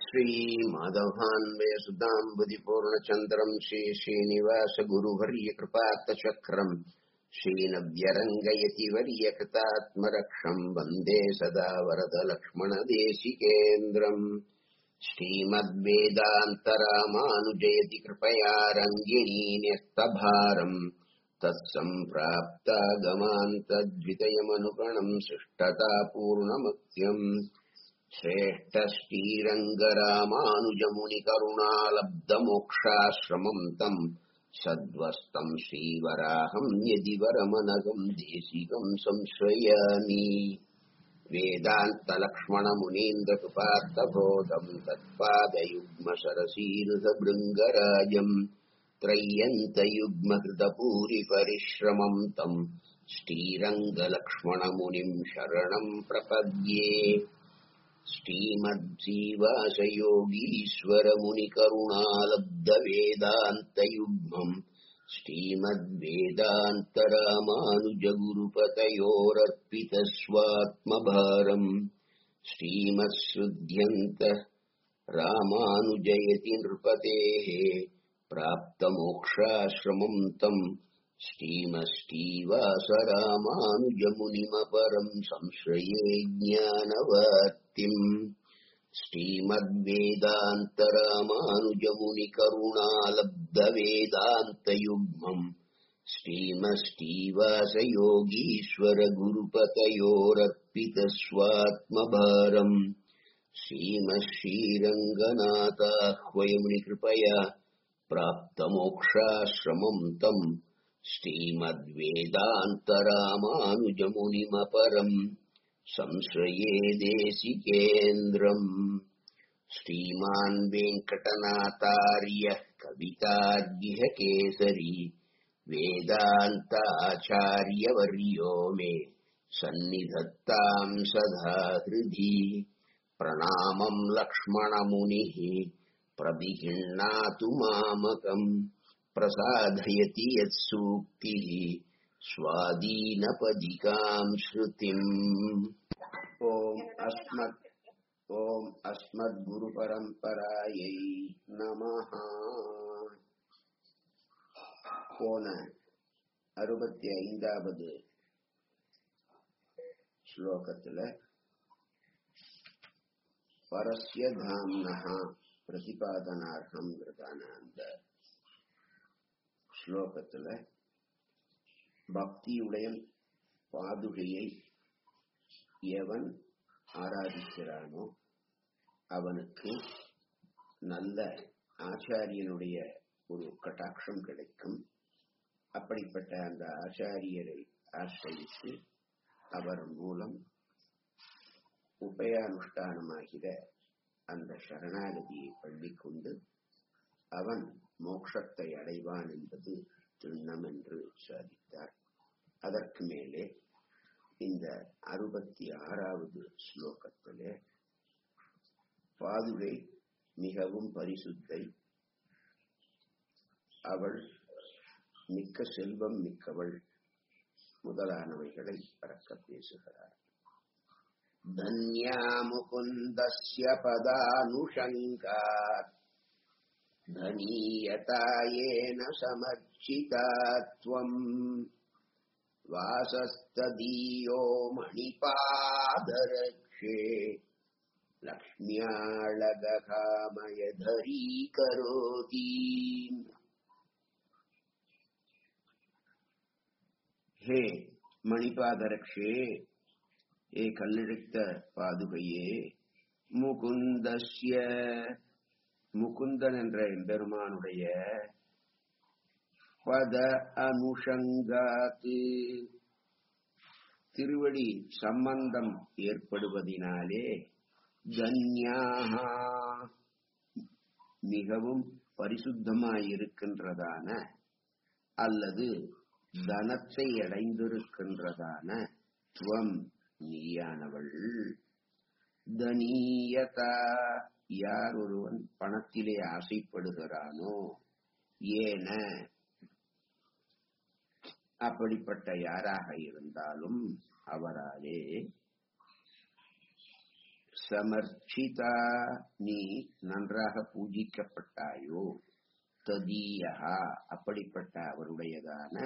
श्रीमाधवान्वयसुताम्बुदिपूर्णचन्द्रम् श्रीश्रीनिवासगुरुवर्यकृपात्तचक्रम् श्रीनव्यरङ्गयति वर्यकृतात्मरक्षम् वन्दे सदा वरदलक्ष्मणदेशिकेन्द्रम् श्रीमद्वेदान्तरामानुजयति कृपया रङ्गिणी न्यस्तभारम् तत्सम्प्राप्तागमान्तद्वितयमनुगणम् शिष्टता पूर्णमत्यम् श्रेष्ठश्रीरङ्गरामानुजमुनिकरुणालब्धमोक्षाश्रमम् तम् सद्वस्तम् श्रीवराहम् यदि वरमनगम् देशिकम् संश्रयामि वेदान्तलक्ष्मणमुनीन्द्रकृपार्थबोधम् तत्पादयुग्मशरसीरुधभृङ्गराजम् त्रय्यन्तयुग्मकृतपूरिपरिश्रमम् तम् श्रीरङ्गलक्ष्मणमुनिम् शरणम् प्रपद्ये श्रीमद्जीवाशयोगीश्वरमुनिकरुणालब्धवेदान्तयुग्मम् श्रीमद्वेदान्तरामानुजगुरुपतयोरर्पितस्वात्मभारम् श्रीमत्सृध्यन्त रामानुजयति नृपतेः प्राप्तमोक्षाश्रमम् तम् श्रीमष्टीवासरामानुजमुनिमपरम् संश्रये ज्ञानवर्तिम् श्रीमद्वेदान्तरामानुजमुनिकरुणालब्धवेदान्तयुग्मम् श्रीमष्टीवासयोगीश्वरगुरुपतयोरर्पितस्वात्मभारम् श्रीमश्रीरङ्गनाथाह्वयमुनिकृपया प्राप्तमोक्षाश्रमम् तम् श्रीमद्वेदान्तरामानुजमुनिमपरम् संश्रये देशिकेन्द्रम् श्रीमान् वेङ्कटनाथार्यः कवितार्गिहकेसरी वेदान्ताचार्यवर्यो मे सन्निधत्ताम् सदा हृदि प्रणामम् लक्ष्मणमुनिः प्रविहिण्णातु मामकम् प्रसादयति यत्सूक्तिः स्वादीनपदिकाम् श्रुतिम् ॐ अस्मत् ॐ अस्मद्गुरुपरम्परायै நமஹ போன அறுபத்தி ஐந்தாவது ஸ்லோகத்துல பரஸ்ய தாம்னஹா பிரதிபாதனார்ஹம்ங்கிறதான அந்த ஸ்லோகத்துல பக்தியுடைய பாதுகையை எவன் ஆராதிக்கிறானோ அவனுக்கு நல்ல ஆச்சாரியனுடைய ஒரு கட்டாட்சம் கிடைக்கும் அப்படிப்பட்ட அந்த ஆச்சாரியரை ஆசிரியித்து அவர் மூலம் உபயானுஷ்டானமாகிற அந்த சரணாகதியை பள்ளிக்கொண்டு அவன் மோட்சத்தை அடைவான் என்பது திண்ணம் என்று சாதித்தார் அதற்கு மேலே இந்த அறுபத்தி ஆறாவது ஸ்லோகத்திலே பாதுகை மிகவும் பரிசுத்தை அவள் மிக்க செல்வம் மிக்கவள் முதலானவைகளை பறக்க பேசுகிறார் தன்யா முகுந்தஸ்ய பதானுஷங்கா धनीयतायेन समर्चिता त्वम् वासस्तदीयो मणिपादरक्षे लक्ष्म्याळगकामयधरीकरोति ஹே மணிபாதரக்ஷே ஏ கல்லெடுத்த பாதுகையே முகுந்தஸ்ய முகுந்தன் என்ற எம்பெருமானுடைய பத அனுஷங்காத்து திருவடி சம்பந்தம் ஏற்படுவதினாலே கன்யாகா மிகவும் பரிசுத்தமாயிருக்கின்றதான அல்லது தனத்தை அடைந்திருக்கின்றதான துவம் நீயானவள் தனீயதா யார் ஒருவன் பணத்திலே ஆசைப்படுகிறானோ ஏன அப்படிப்பட்ட யாராக இருந்தாலும் அவராலே சமர்ச்சிதா நீ நன்றாக பூஜிக்கப்பட்டாயோ ததீயா அப்படிப்பட்ட அவருடையதான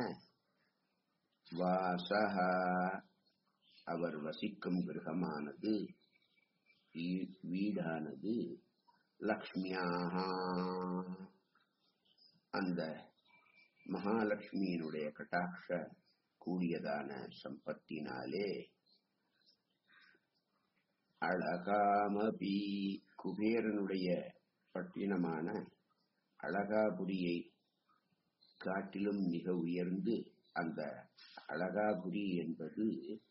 வாசகா அவர் வசிக்கும் கிரகமானது வீ- வீடானது லக்ஷ்மியாக அந்த மகாலட்சுமியினுடைய கட்டாட்ச கூடியதான சம்பத்தினாலே அழகாமபி குபேரனுடைய பட்டினமான அழகாபுரியை காட்டிலும் மிக உயர்ந்து அந்த அழகாபுரி என்பது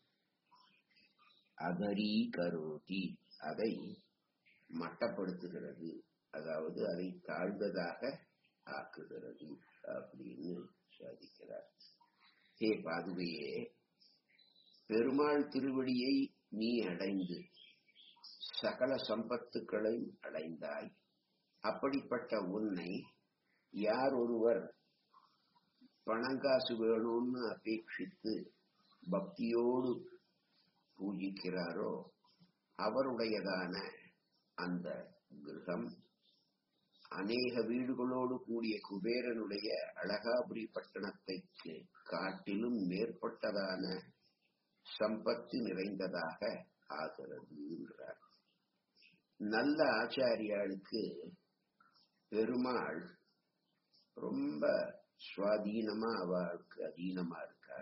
அகரி கரோதி அதை மட்டப்படுத்துகிறது அதாவது அதை தாழ்ந்ததாக ஆக்குகிறது அப்படின்னு சாதிக்கிறார் ஹே பாதுகையே பெருமாள் திருவடியை நீ அடைந்து சகல சம்பத்துக்களையும் அடைந்தாய் அப்படிப்பட்ட உன்னை யார் ஒருவர் பணங்காசு வேணும்னு அபேட்சித்து பக்தியோடு பூஜிக்கிறாரோ அவருடையதான அந்த கிரகம் அநேக வீடுகளோடு கூடிய குபேரனுடைய அழகாபுரி பட்டணத்தை காட்டிலும் மேற்பட்டதான சம்பத்து நிறைந்ததாக ஆகிறது என்கிறார் நல்ல ஆச்சாரியாளுக்கு பெருமாள் ரொம்ப சுவாதீனமா அவளுக்கு அதீனமா இருக்கார்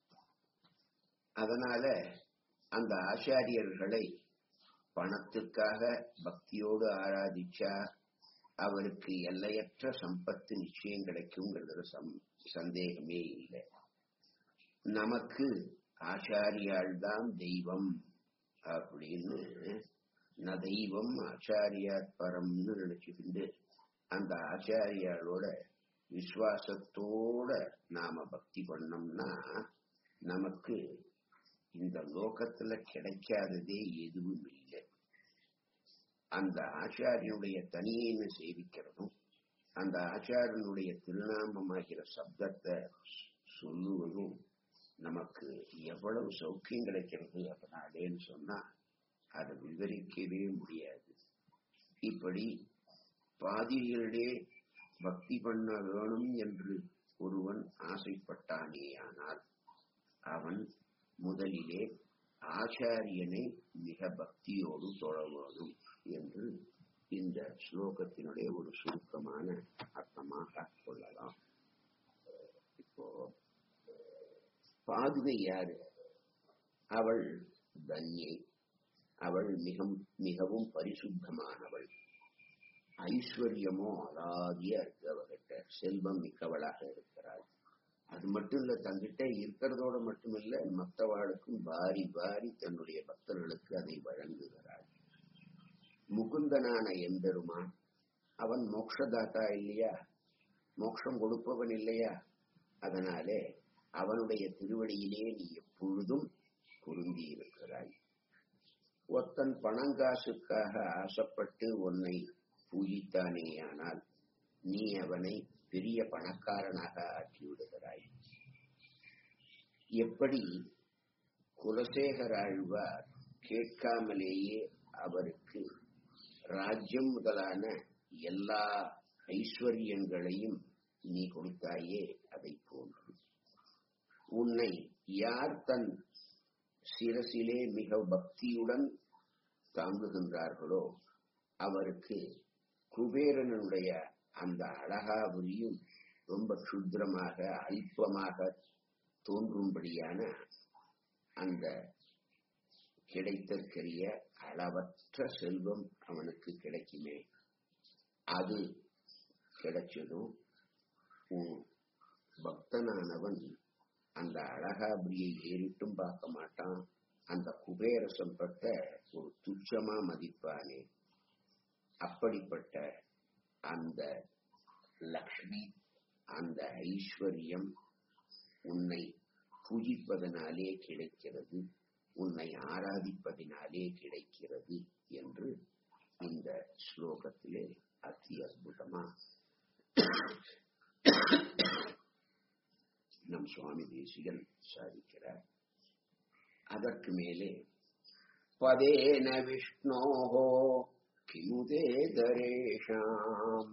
அதனால அந்த ஆச்சாரியர்களை பணத்துக்காக பக்தியோடு ஆராதிச்சா அவருக்கு எல்லையற்ற சம்பத்து நிச்சயம் கிடைக்குங்கிறதுல சம் சந்தேகமே இல்லை நமக்கு ஆச்சாரியால் தான் தெய்வம் அப்படின்னு ந தெய்வம் ஆச்சாரியார் பரம்னு நினைச்சுக்கிண்டு அந்த ஆச்சாரியாளோட விசுவாசத்தோட நாம பக்தி பண்ணோம்னா நமக்கு இந்த லோகத்துல கிடைக்காததே எதுவும் இல்லை அந்த ஆச்சாரியனுடைய தனியைன்னு சேவிக்கிறதும் அந்த ஆச்சாரியனுடைய திருநாமமாகிற சப்தத்தை சொல்லுவதும் நமக்கு எவ்வளவு சௌக்கியம் கிடைக்கிறது அதனாலேன்னு சொன்னா அதை விவரிக்கவே முடியாது இப்படி பாதிரிகளிலே பக்தி பண்ண வேணும் என்று ஒருவன் ஆசைப்பட்டானேயானால் அவன் முதலிலே ஆச்சாரியனை மிக பக்தியோடு தொழ வேணும் என்று இந்த ஸ்லோகத்தினுடைய ஒரு சுருக்கமான அர்த்தமாக கொள்ளலாம் இப்போ பாதுகை யாரு அவள் தன்யை அவள் மிக மிகவும் பரிசுத்தமானவள் ஐஸ்வர்யமோ அலாதியா இருக்கு அவகிட்ட செல்வம் மிக்கவளாக இருக்கிறாள் அது மட்டும் இல்ல தங்கிட்ட இருக்கிறதோட மட்டுமில்ல மற்றவாளுக்கும் வாரி வாரி தன்னுடைய பக்தர்களுக்கு அதை வழங்குகிறாள் முகுந்தனான எம்பெருமான் அவன் மோக்ஷதாத்தா இல்லையா மோட்சம் கொடுப்பவன் இல்லையா அதனாலே அவனுடைய திருவடியிலே நீ எப்பொழுதும் பொருந்தி இருக்கிறாய் ஒருத்தன் பணங்காசுக்காக ஆசைப்பட்டு உன்னை பூஜித்தானேயானால் நீ அவனை பெரிய பணக்காரனாக ஆக்கி விடுகிறாய் எப்படி குலசேகராழ்வார் கேட்காமலேயே அவருக்கு ராஜ்யம் முதலான எல்லா ஐஸ்வர்யங்களையும் நீ கொடுத்தாயே அதை போன்று உன்னை யார் தன் சிரசிலே மிக பக்தியுடன் தாங்குகின்றார்களோ அவருக்கு குபேரனுடைய அந்த அழகாபுரியும் ரொம்ப சுத்திரமாக அல்பமாக தோன்றும்படியான அந்த கிடைத்தற்கரிய அளவற்ற செல்வம் அவனுக்கு கிடைக்குமே அது கிடைச்சதும் உன் பக்தனானவன் அந்த அழகாபுரியை ஏறிட்டும் பார்க்க மாட்டான் அந்த குபேர சம்பத்தை ஒரு துச்சமா மதிப்பானே அப்படிப்பட்ட அந்த லக்ஷ்மி அந்த ஐஸ்வர்யம் உன்னை பூஜிப்பதனாலே கிடைக்கிறது உன்னை ஆராதிப்பதினாலே கிடைக்கிறது என்று இந்த ஸ்லோகத்திலே அதி அற்புதமா நம் சுவாமி தேசிகன் சாதிக்கிறார் அதற்கு மேலே पदेन विष्णोः किमुते दरेषाम्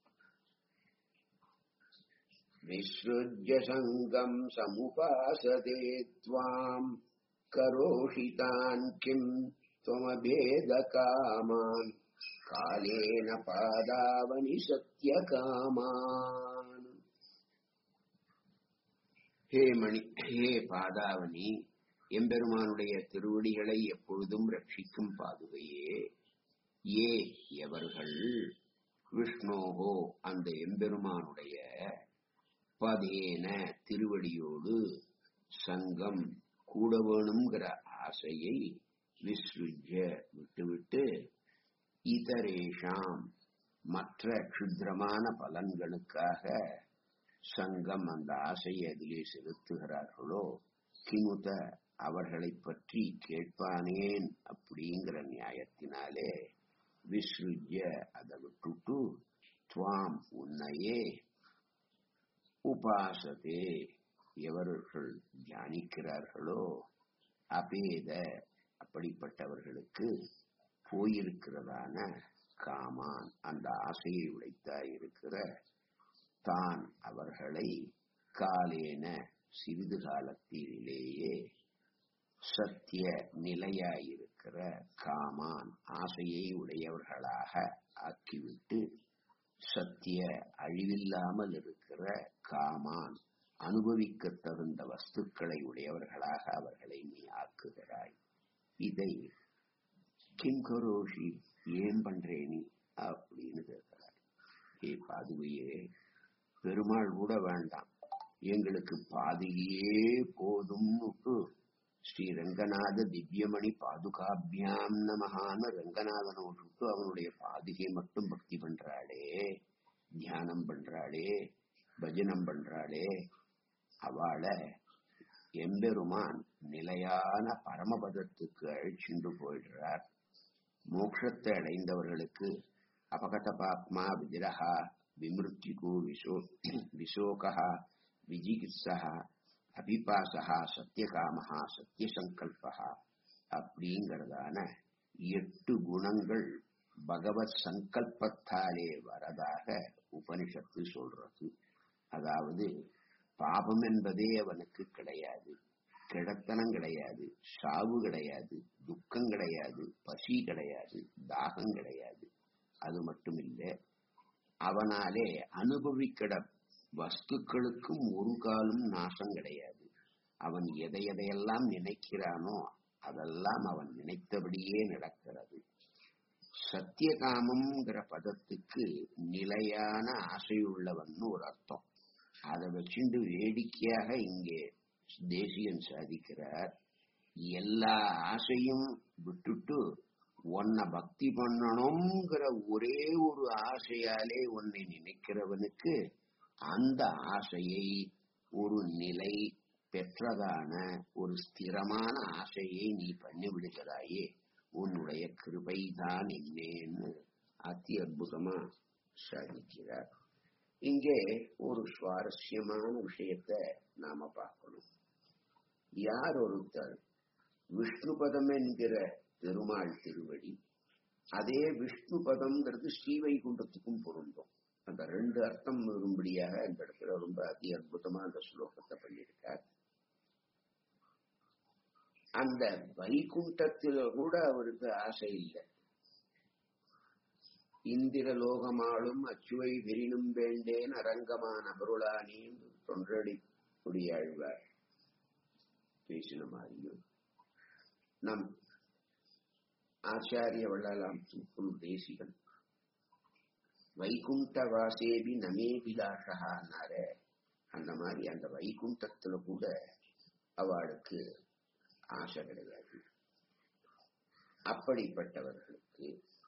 विसृज्य सङ्गम् समुपासते त्वाम् करोषि तान् किम् त्वमभेदकामान् कालेन पादावनि सत्यकामान् ஹே மணி ஹே பாதாவனி எம்பெருமானுடைய திருவடிகளை எப்பொழுதும் ரட்சிக்கும் பாதுகையே ஏ எவர்கள் விஷ்ணோகோ அந்த எம்பெருமானுடைய பதேன திருவடியோடு சங்கம் கூட வேணுங்கிற ஆசையை விஸ்ருஜ விட்டுவிட்டு இதரேஷாம் மற்ற க்ஷுத்ரமான பலன்களுக்காக சங்கம் அந்த ஆசையை அதிலே செலுத்துகிறார்களோ கிமுத அவர்களை பற்றி கேட்பானேன் அப்படிங்கிற நியாயத்தினாலே விஸ்ருஜ அதை விட்டுட்டு துவாம் உன்னையே உபாசதே எவர்கள் தியானிக்கிறார்களோ அபேத அப்படிப்பட்டவர்களுக்கு போயிருக்கிறதான காமான் அந்த ஆசையை உடைத்தாய் இருக்கிற தான் அவர்களை காலேன சிறிது காலத்திலேயே சத்திய நிலையாயிருக்கிற காமான் ஆசையை உடையவர்களாக ஆக்கிவிட்டு சத்திய அழிவில்லாமல் இருக்கிற காமான் அனுபவிக்க தகுந்த வஸ்துக்களை உடையவர்களாக அவர்களை நீ ஆக்குகிறாய் இதை கிங்கரோஷி ஏன் பண்றேனி அப்படின்னு கேட்கிறார் ஏ பாதுகையே பெருமாள் கூட வேண்டாம் எங்களுக்கு பாதுகையே போதும்னு ஸ்ரீ ரங்கநாத திவ்யமணி பாதுகாபியாம் நமகான ரங்கநாதனை விட்டுட்டு அவனுடைய பாதுகை மட்டும் பக்தி பண்றாளே தியானம் பண்றாளே பஜனம் பண்றாளே அவளை எம்பெருமான் நிலையான பரமபதத்துக்கு அழிச்சுண்டு போயிடுறார் மோட்சத்தை அடைந்தவர்களுக்கு அபகத பாப்மா விதிரஹா விமிருத்திகு விசோ விசோகா விஜிகித்சா அபிபாசா சத்தியகாமஹா சத்தியசங்கல்பா அப்படிங்கிறதான எட்டு குணங்கள் பகவத் சங்கல்பத்தாலே வரதாக உபனிஷத்து சொல்றது அதாவது பாபம் என்பதே அவனுக்கு கிடையாது கிடத்தனம் கிடையாது சாவு கிடையாது துக்கம் கிடையாது பசி கிடையாது தாகம் கிடையாது அது மட்டும் இல்லை அவனாலே அனுபவிக்கிற வஸ்துக்களுக்கும் ஒரு காலம் நாசம் கிடையாது அவன் எதை எதையெல்லாம் நினைக்கிறானோ அதெல்லாம் அவன் நினைத்தபடியே நடக்கிறது சத்தியகாமம்ங்கிற பதத்துக்கு நிலையான ஆசையுள்ளவன் ஒரு அர்த்தம் அதை வச்சுண்டு வேடிக்கையாக இங்கே தேசியன் சாதிக்கிறார் எல்லா ஆசையும் விட்டுட்டு உன்னை பக்தி பண்ணணுங்கிற ஒரே ஒரு ஆசையாலே உன்னை நினைக்கிறவனுக்கு அந்த ஆசையை ஒரு நிலை பெற்றதான ஒரு ஸ்திரமான ஆசையை நீ பண்ணி விடுகிறாயே உன்னுடைய கிருபைதான் என்னேன்னு அத்தி அற்புதமா சாதிக்கிறார் இங்கே ஒரு சுவாரஸ்யமான விஷயத்த நாம பார்க்கணும் யார் ஒருத்தர் விஷ்ணுபதம் என்கிற பெருமாள் திருவடி அதே விஷ்ணு பதம்ங்கிறது ஸ்ரீவைகுண்டத்துக்கும் பொருந்தும் அந்த ரெண்டு அர்த்தம் வரும்படியாக இந்த இடத்துல ரொம்ப அதி அற்புதமா அந்த ஸ்லோகத்தை பண்ணியிருக்கார் அந்த வைகுண்டத்தில கூட அவருக்கு ஆசை இல்லை இந்திரலோகமாளும் அச்சுவை விரினும் வேண்டேன் அரங்கமான அபருளானியும் தொன்றடி குடியாழ்வார் பேசின மாதிரியும் நம் ஆச்சாரிய வள்ளலாம் தூக்குள் தேசிகன் வைகுண்ட வாசேபி நமேபிலாஷான்னார அந்த மாதிரி அந்த வைகுண்டத்துல கூட அவளுக்கு ஆசை கிடையாது அப்படிப்பட்டவர்களுக்கு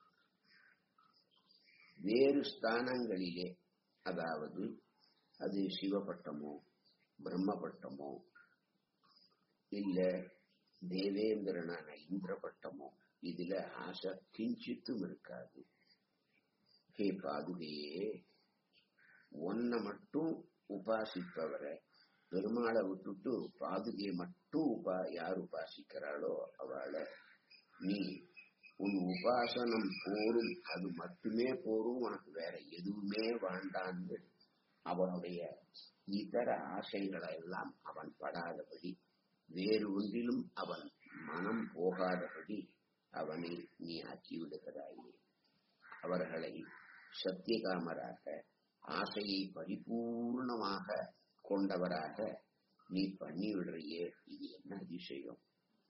வேறு ஸ்தானங்களிலே அதாவது அது சிவபட்டமோ பிரம்மபட்டமோ இல்ல தேவேந்திரனான இந்திர பட்டமோ இதுல ஆசை கிஞ்சித்தும் இருக்காது ஹே பாதுகையே ஒன்ன மட்டும் உபாசிப்பவரை பெருமாளை விட்டுட்டு பாதுகையை மட்டும் உபா யார் உபாசிக்கிறாளோ அவளை நீ உன் உபாசனம் போரும் அது மட்டுமே போரும் உனக்கு வேற எதுவுமே வேண்டான்னு அவனுடைய இதர ஆசைகளை எல்லாம் அவன் படாதபடி வேறு ஒன்றிலும் அவன் மனம் போகாதபடி அவனை நீ ஆக்கி விடுகிறாயே அவர்களை சத்தியகாமராக ஆசையை பரிபூர்ணமாக கொண்டவராக நீ பண்ணி விடுறியே இது என்ன அதிசயம்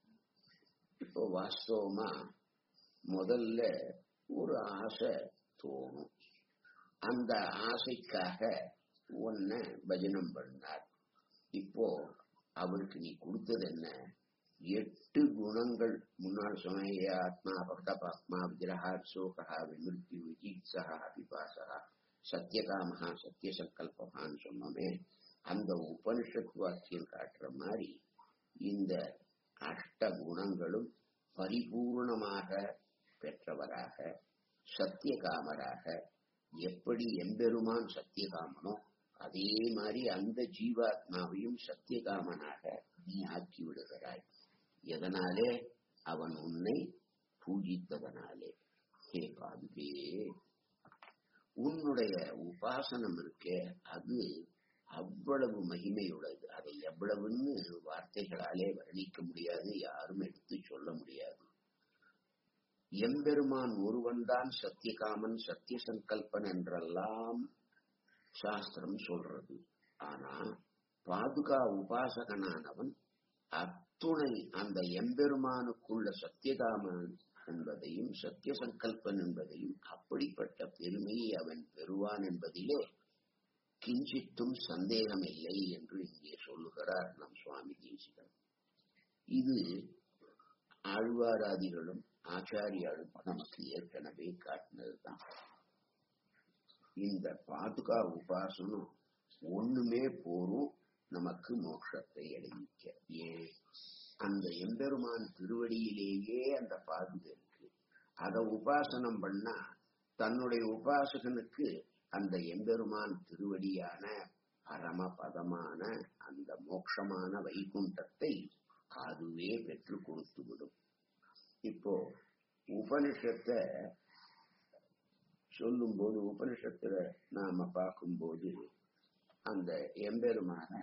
இப்போ வாஸ்தவமா முதல்ல ஒரு ஆசை தோணும் அந்த ஆசைக்காக உன்னை பஜனம் பண்ணார் இப்போ அவருக்கு நீ கொடுத்தது என்ன எட்டு குணங்கள் முன்னாள் சொன்ன ஆத்மா பக்தபாத்மா விக்கிரகா சோகா விமிருத்தி விஜீட்சா பிபாசா சத்தியகாமஹா சத்திய சங்கல்பகான்னு சொன்னோமே அந்த உபனிஷத் வாக்கியம் காட்டுற மாதிரி இந்த அஷ்ட குணங்களும் பரிபூர்ணமாக பெற்றவராக சத்தியகாமராக எப்படி எம்பெருமான் சத்தியகாமனோ அதே மாதிரி அந்த ஜீவாத்மாவையும் சத்தியகாமனாக நீ ஆக்கி விடுகிறாய் எதனாலே அவன் உன்னை பூஜித்ததனாலே ஹே பாதுகே உன்னுடைய உபாசனம் இருக்கே அது அவ்வளவு மகிமையுள்ளது அதை எவ்வளவுன்னு வார்த்தைகளாலே வர்ணிக்க முடியாது யாரும் எடுத்து சொல்ல முடியாது எம்பெருமான் ஒருவன்தான் சத்தியகாமன் சத்திய சங்கல்பன் என்றெல்லாம் சாஸ்திரம் சொல்றது ஆனா பாதுகா உபாசகனானவன் அத்துணை அந்த எம்பெருமானுக்குள்ள சத்தியகாமன் என்பதையும் சத்திய சங்கல்பன் என்பதையும் அப்படிப்பட்ட பெருமையை அவன் பெறுவான் என்பதிலே கிஞ்சித்தும் சந்தேகமில்லை என்று இங்கே சொல்லுகிறார் நம் சுவாமி தேசிகன் இது ஆழ்வாராதிகளும் ஆச்சாரியாலும் நமக்கு ஏற்கனவே காட்டினதுதான் இந்த பாதுகா உபாசனம் ஒண்ணுமே போரும் நமக்கு மோட்சத்தை அடைவிக்க ஏன் அந்த எம்பெருமான் திருவடியிலேயே அந்த பாதுகை இருக்கு அத உபாசனம் பண்ணா தன்னுடைய உபாசகனுக்கு அந்த எம்பெருமான் திருவடியான பரமபதமான அந்த மோட்சமான வைகுண்டத்தை அதுவே பெற்று கொடுத்து விடும் இப்போ உபனிஷத்தை சொல்லும்போது உபனிஷத்துல நாம பார்க்கும்போது அந்த எம்பெருமான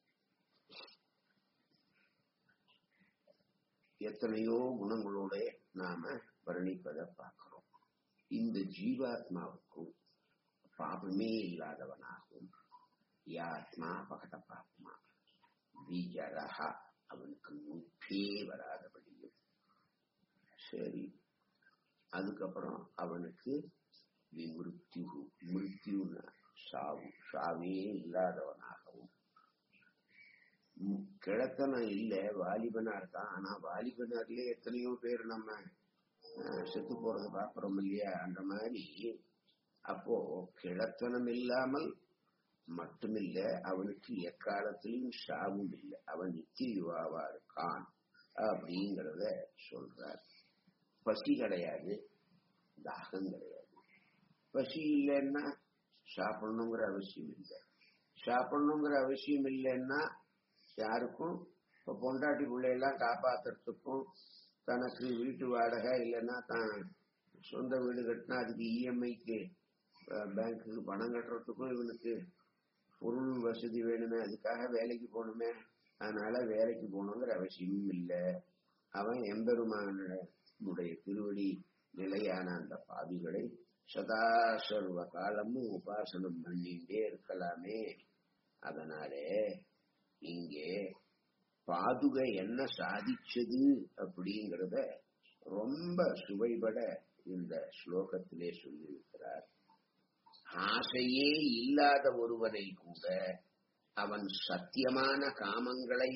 எத்தனையோ குணங்களோட நாம வர்ணிப்பதை பார்க்கிறோம் இந்த ஜீவாத்மாவுக்கும் பாபமே இல்லாதவனாகும் யாத்மா பகடபாத்மா விஜரஹா அவனுக்கு முற்றே வராதபடியும் சரி அதுக்கப்புறம் அவனுக்கு விமிருத்யு மிருத்யுன சாவு சாவே இல்லாதவனாகவும் ம், கிழத்தனம் இல்ல வாலிபனா இருக்கான் ஆனா வாலிபனார்லயே எத்தனையோ பேர் நம்ம அஹ், செத்து போறத பாக்குறோம் இல்லையா அந்த மாதிரி அப்போ கிழத்தனம் இல்லாமல் மட்டுமில்ல அவனுக்கு எக்காலத்திலையும் சாவும் இல்லை அவன் நித்திய யுவாவா இருக்கான் அப்படிங்கிறத சொல்றார் பசி கிடையாது தாகம் கிடையாது பசி இல்லைன்னா சாப்பிடணுங்கிற அவசியம் இல்லை சாப்பிடணுங்கிற அவசியம் இல்லைன்னா யாருக்கும் இப்ப பொண்டாட்டி பிள்ளையெல்லாம் காப்பாத்துறதுக்கும் தனக்கு வீட்டு வாடகை இல்லைன்னா தான் சொந்த வீடு கட்டினா அதுக்கு இஎம்ஐக்கு பேங்க்குக்கு பணம் கட்டுறதுக்கும் இவனுக்கு பொருள் வசதி வேணுமே அதுக்காக வேலைக்கு போகணுமே அதனால வேலைக்கு போகணுங்கிற அவசியமும் இல்லை அவன் எம்பெருமானுடைய திருவடி நிலையான அந்த பாவிகளை சதா சர்வ காலமும் உபாசனம் பண்ணிட்டே இருக்கலாமே அதனாலே இங்கே பாதுகை என்ன சாதிச்சது அப்படிங்கிறத ரொம்ப சுவைபட இந்த ஸ்லோகத்திலே சொல்லியிருக்கிறார் ஆசையே இல்லாத ஒருவனை கூட அவன் சத்தியமான காமங்களை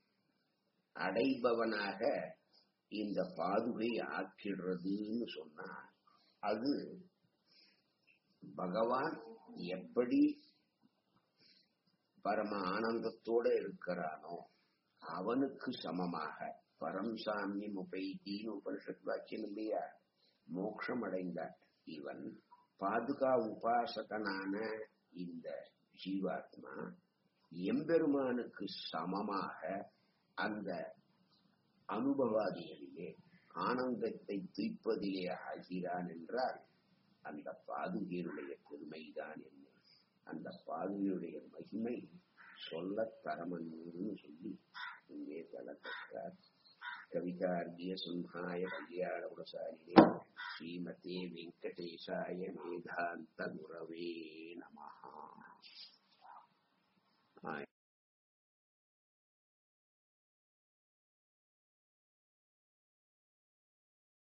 அடைபவனாக இந்த பாதுகை ஆக்கிடுறதுன்னு சொன்னா அது பகவான் எப்படி பரம ஆனந்தத்தோட இருக்கிறானோ அவனுக்கு சமமாக பரம் சாமியம் உபைத்தின்னு உபனிஷத் வாக்கியம் இல்லையா மோட்சம் அடைந்த இவன் பாதுகா உபாசகனான இந்த ஜீவாத்மா எம்பெருமானுக்கு சமமாக அந்த அனுபவாதிகளிலே ஆனந்தத்தை துய்ப்பதிலே ஆகிறான் என்றால் அந்த பாதுகையினுடைய பெருமைதான் என்ன அந்த பாதுகையுடைய மகிமை சொல்ல தரமன்னு சொல்லி இங்கே தளர்த்தார் கவிதார்கிய சிம்ஹாய கல்யாண குணசாலினே ஸ்ரீமதே வெங்கடேசாய வேதாந்த குரவே நமஹா